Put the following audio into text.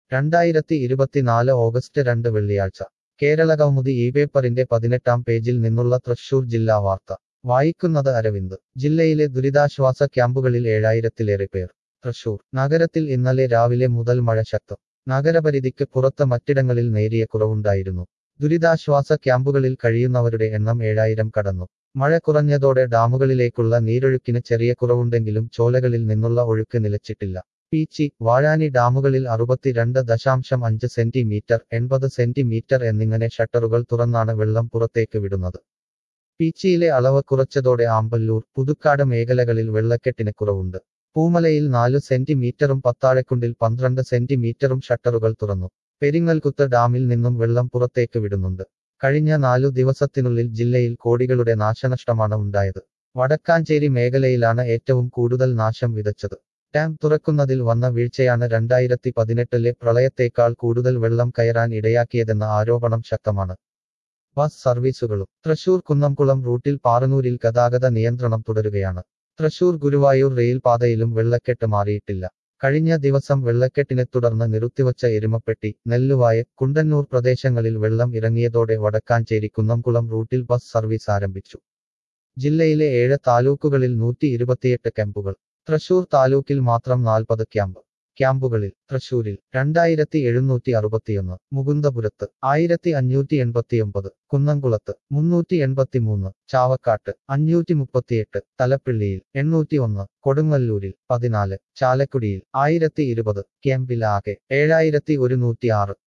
രണ്ടായിരത്തി ഇരുപത്തിനാല് ഓഗസ്റ്റ് രണ്ട് വെള്ളിയാഴ്ച കേരളകൗമുദി ഈ പേപ്പറിന്റെ പതിനെട്ടാം പേജിൽ നിന്നുള്ള തൃശൂർ ജില്ലാ വാർത്ത വായിക്കുന്നത് അരവിന്ദ് ജില്ലയിലെ ദുരിതാശ്വാസ ക്യാമ്പുകളിൽ ഏഴായിരത്തിലേറെ പേർ തൃശൂർ നഗരത്തിൽ ഇന്നലെ രാവിലെ മുതൽ മഴ ശക്തം നഗരപരിധിക്ക് പുറത്ത് മറ്റിടങ്ങളിൽ നേരിയ കുറവുണ്ടായിരുന്നു ദുരിതാശ്വാസ ക്യാമ്പുകളിൽ കഴിയുന്നവരുടെ എണ്ണം ഏഴായിരം കടന്നു മഴ കുറഞ്ഞതോടെ ഡാമുകളിലേക്കുള്ള നീരൊഴുക്കിന് ചെറിയ കുറവുണ്ടെങ്കിലും ചോലകളിൽ നിന്നുള്ള ഒഴുക്ക് നിലച്ചിട്ടില്ല പീച്ചി വാഴാനി ഡാമുകളിൽ അറുപത്തിരണ്ട് ദശാംശം അഞ്ച് സെന്റിമീറ്റർ എൺപത് സെന്റിമീറ്റർ എന്നിങ്ങനെ ഷട്ടറുകൾ തുറന്നാണ് വെള്ളം പുറത്തേക്ക് വിടുന്നത് പീച്ചിയിലെ അളവ് കുറച്ചതോടെ ആമ്പല്ലൂർ പുതുക്കാട് മേഖലകളിൽ വെള്ളക്കെട്ടിന് കുറവുണ്ട് പൂമലയിൽ നാലു സെന്റിമീറ്ററും പത്താഴക്കുണ്ടിൽ പന്ത്രണ്ട് സെന്റിമീറ്ററും ഷട്ടറുകൾ തുറന്നു പെരിങ്ങൽകുത്ത് ഡാമിൽ നിന്നും വെള്ളം പുറത്തേക്ക് വിടുന്നുണ്ട് കഴിഞ്ഞ നാലു ദിവസത്തിനുള്ളിൽ ജില്ലയിൽ കോടികളുടെ നാശനഷ്ടമാണ് ഉണ്ടായത് വടക്കാഞ്ചേരി മേഖലയിലാണ് ഏറ്റവും കൂടുതൽ നാശം വിതച്ചത് ഡാം തുറക്കുന്നതിൽ വന്ന വീഴ്ചയാണ് രണ്ടായിരത്തി പതിനെട്ടിലെ പ്രളയത്തേക്കാൾ കൂടുതൽ വെള്ളം കയറാൻ ഇടയാക്കിയതെന്ന ആരോപണം ശക്തമാണ് ബസ് സർവീസുകളും തൃശൂർ കുന്നംകുളം റൂട്ടിൽ പാറനൂരിൽ ഗതാഗത നിയന്ത്രണം തുടരുകയാണ് തൃശൂർ ഗുരുവായൂർ റെയിൽപാതയിലും വെള്ളക്കെട്ട് മാറിയിട്ടില്ല കഴിഞ്ഞ ദിവസം വെള്ളക്കെട്ടിനെ തുടർന്ന് നിർത്തിവച്ച എരുമപ്പെട്ടി നെല്ലുവായ കുണ്ടന്നൂർ പ്രദേശങ്ങളിൽ വെള്ളം ഇറങ്ങിയതോടെ വടക്കാഞ്ചേരി കുന്നംകുളം റൂട്ടിൽ ബസ് സർവീസ് ആരംഭിച്ചു ജില്ലയിലെ ഏഴ് താലൂക്കുകളിൽ നൂറ്റി ഇരുപത്തിയെട്ട് ക്യാമ്പുകൾ തൃശൂർ താലൂക്കിൽ മാത്രം നാൽപ്പത് ക്യാമ്പ് ക്യാമ്പുകളിൽ തൃശൂരിൽ രണ്ടായിരത്തി എഴുന്നൂറ്റി അറുപത്തിയൊന്ന് മുകുന്ദപുരത്ത് ആയിരത്തി അഞ്ഞൂറ്റി എൺപത്തിയൊമ്പത് കുന്നംകുളത്ത് മുന്നൂറ്റി എൺപത്തിമൂന്ന് ചാവക്കാട്ട് അഞ്ഞൂറ്റി മുപ്പത്തിയെട്ട് തലപ്പിള്ളിയിൽ എണ്ണൂറ്റി ഒന്ന് കൊടുങ്ങല്ലൂരിൽ പതിനാല് ചാലക്കുടിയിൽ ആയിരത്തി ഇരുപത് ക്യാമ്പിൽ ആകെ ഏഴായിരത്തി ഒരുന്നൂറ്റി ആറ്